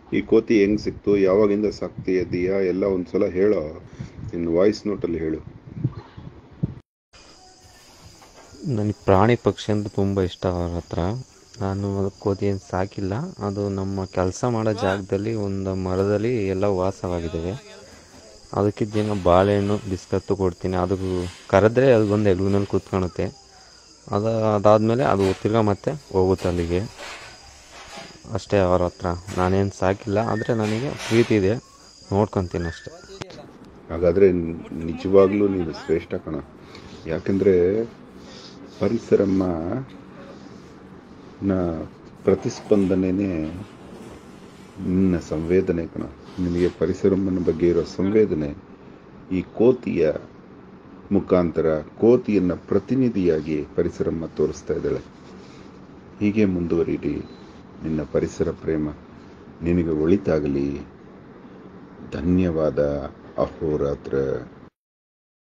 ಈ ಕೋತಿ ಹೆಂಗ್ ಸಿಕ್ತು ಯಾವಾಗಿಂದ ಸಾಕ್ತಿ ಇದೀಯಾ ಎಲ್ಲ ಒಂದ್ಸಲ ಹೇಳೋ ನಿನ್ನ ವಾಯ್ಸ್ ನೋಟಲ್ಲಿ ಹೇಳು ನನಗೆ ಪ್ರಾಣಿ ಪಕ್ಷಿ ಅಂದ್ರೆ ತುಂಬ ಇಷ್ಟ ಅವ್ರ ಹತ್ರ ನಾನು ಅದು ಕೋತಿ ಏನು ಸಾಕಿಲ್ಲ ಅದು ನಮ್ಮ ಕೆಲಸ ಮಾಡೋ ಜಾಗದಲ್ಲಿ ಒಂದು ಮರದಲ್ಲಿ ಎಲ್ಲ ವಾಸವಾಗಿದ್ದಾವೆ ಅದಕ್ಕೆ ದಿನ ಬಾಳೆಹಣ್ಣು ಬಿಸ್ಕತ್ತು ಕೊಡ್ತೀನಿ ಅದು ಕರೆದ್ರೆ ಅದು ಬಂದು ಎಲ್ಗುನಲ್ಲಿ ಕೂತ್ಕೊಳುತ್ತೆ ಅದು ಅದಾದಮೇಲೆ ಅದು ತಿರ್ಗಾ ಮತ್ತೆ ಹೋಗುತ್ತೆ ಅಲ್ಲಿಗೆ ಅಷ್ಟೇ ಅವ್ರ ಹತ್ರ ನಾನೇನು ಸಾಕಿಲ್ಲ ಆದರೆ ನನಗೆ ಪ್ರೀತಿ ಇದೆ ನೋಡ್ಕೊತೀನಿ ಅಷ್ಟೆ ಹಾಗಾದ್ರೆ ನಿಜವಾಗ್ಲೂ ನೀನು ಶ್ರೇಷ್ಠ ಕಣ ಯಾಕೆಂದ್ರೆ ಪರಿಸರಮ್ಮ ನ ಪ್ರತಿಸ್ಪಂದನೆನೇ ನಿನ್ನ ಸಂವೇದನೆ ಕಣ ನಿನಗೆ ಪರಿಸರಮ್ಮನ ಬಗ್ಗೆ ಇರೋ ಸಂವೇದನೆ ಈ ಕೋತಿಯ ಮುಖಾಂತರ ಕೋತಿಯನ್ನ ಪ್ರತಿನಿಧಿಯಾಗಿ ಪರಿಸರಮ್ಮ ತೋರಿಸ್ತಾ ಇದ್ದಾಳೆ ಹೀಗೆ ಮುಂದುವರಿರಿ ನಿನ್ನ ಪರಿಸರ ಪ್ರೇಮ ನಿನಗೆ ಒಳಿತಾಗಲಿ ಧನ್ಯವಾದ ಅಹೋರಾತ್ರ